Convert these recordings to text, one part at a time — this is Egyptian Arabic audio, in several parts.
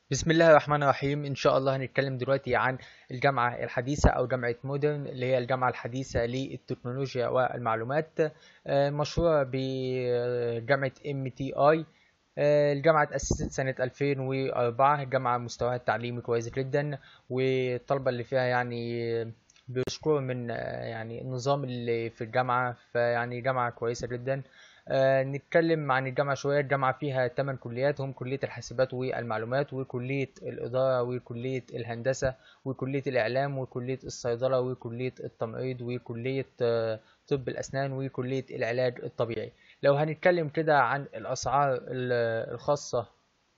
بسم الله الرحمن الرحيم ان شاء الله هنتكلم دلوقتي عن الجامعة الحديثة او جامعة مودرن اللي هي الجامعة الحديثة للتكنولوجيا والمعلومات آه، مشهورة بجامعة ام تي اي الجامعة اتأسست سنة 2004 جامعة مستواها التعليمي كويس جدا والطلبة اللي فيها يعني بيشكروا من آه، يعني النظام اللي في الجامعة فيعني جامعة كويسة جدا آه، نتكلم عن الجامعة شوية الجامعة فيها 8 كليات هم كلية الحاسبات والمعلومات وكلية الإدارة وكلية الهندسة وكلية الإعلام وكلية الصيدلة وكلية التمريض وكلية آه، طب الأسنان وكلية العلاج الطبيعي لو هنتكلم كده عن الأسعار الخاصة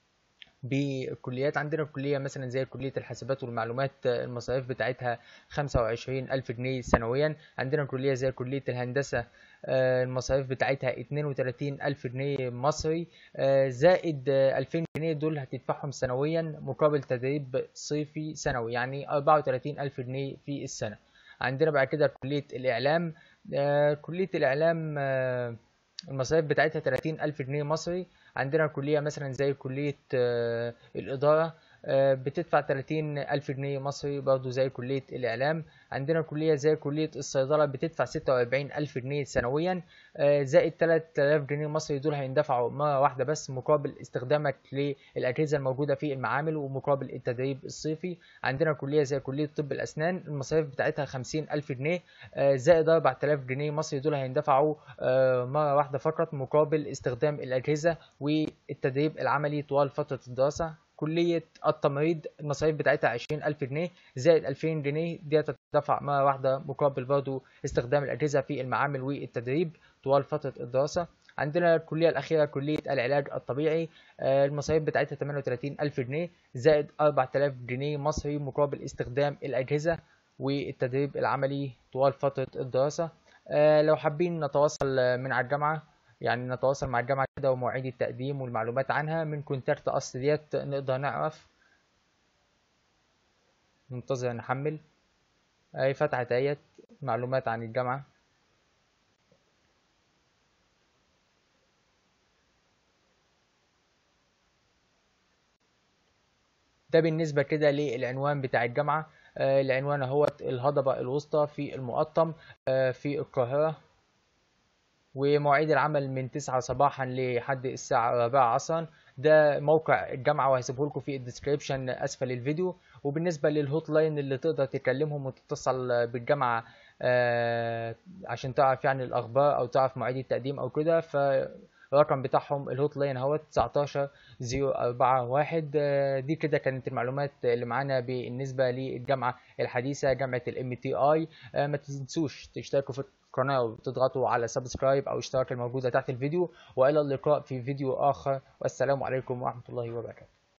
بالكليات عندنا كلية مثلا زي كلية الحاسبات والمعلومات المصاريف بتاعتها خمسة وعشرين ألف جنيه سنويا عندنا كلية زي كلية الهندسة آه، المصاريف بتاعتها اتنين وتلاتين ألف جنيه مصري آه، زائد ألفين جنيه دول هتدفعهم سنويا مقابل تدريب صيفي سنوي يعني أربعة وتلاتين ألف جنيه في السنة عندنا بعد كده كلية الإعلام آه، كلية الإعلام المصاريف بتاعتها تلاتين ألف جنيه مصري عندنا كلية مثلا زي كلية الإدارة آه، بتدفع 30 ألف جنيه مصري برضو زي كلية الإعلام عندنا كلية زي كلية الصيدلة بتدفع 46 ألف جنيه سنويا آه، زائد 3000 جنيه مصري دول هيندفعوا مرة واحدة بس مقابل استخدامك للأجهزة الموجودة في المعامل ومقابل التدريب الصيفي عندنا كلية زي كلية طب الأسنان المصاريف بتاعتها 50 ألف جنيه آه، زائد 4000 جنيه مصري دول هيندفعوا مرة واحدة فقط مقابل استخدام الأجهزة والتدريب العملي طوال فترة الدراسة كلية التمريض المصاريف بتاعتها عشرين ألف جنيه زائد ألفين جنيه دي تدفع مرة واحدة مقابل برضو استخدام الأجهزة في المعامل والتدريب طوال فترة الدراسة عندنا الكلية الأخيرة كلية العلاج الطبيعي آه، المصاريف بتاعتها 38 ألف جنيه زائد 4000 جنيه مصري مقابل استخدام الأجهزة والتدريب العملي طوال فترة الدراسة آه، لو حابين نتواصل من على الجامعة يعني نتواصل مع الجامعة كده ومواعيد التقديم والمعلومات عنها من كونتاكت أصل ديت نقدر نعرف ننتظر نحمل أي فتحت اهيت معلومات عن الجامعة ده بالنسبة كده للعنوان بتاع الجامعة آه العنوان هو الهضبة الوسطى في المقطم آه في القاهرة ومواعيد العمل من 9 صباحا لحد الساعة 4 عصرا ده موقع الجامعة وهسيبه لكم في الديسكريبشن أسفل الفيديو وبالنسبة للهوت لاين اللي تقدر تكلمهم وتتصل بالجامعة آه عشان تعرف يعني الأخبار أو تعرف مواعيد التقديم أو كده فالرقم بتاعهم الهوت لاين هو 19 041 آه دي كده كانت المعلومات اللي معانا بالنسبة للجامعة الحديثة جامعة الام تي اي آه ما تنسوش تشتركوا في القناة وتضغطوا على سبسكرايب أو اشتراك الموجودة تحت الفيديو وإلى اللقاء في فيديو آخر والسلام عليكم ورحمة الله وبركاته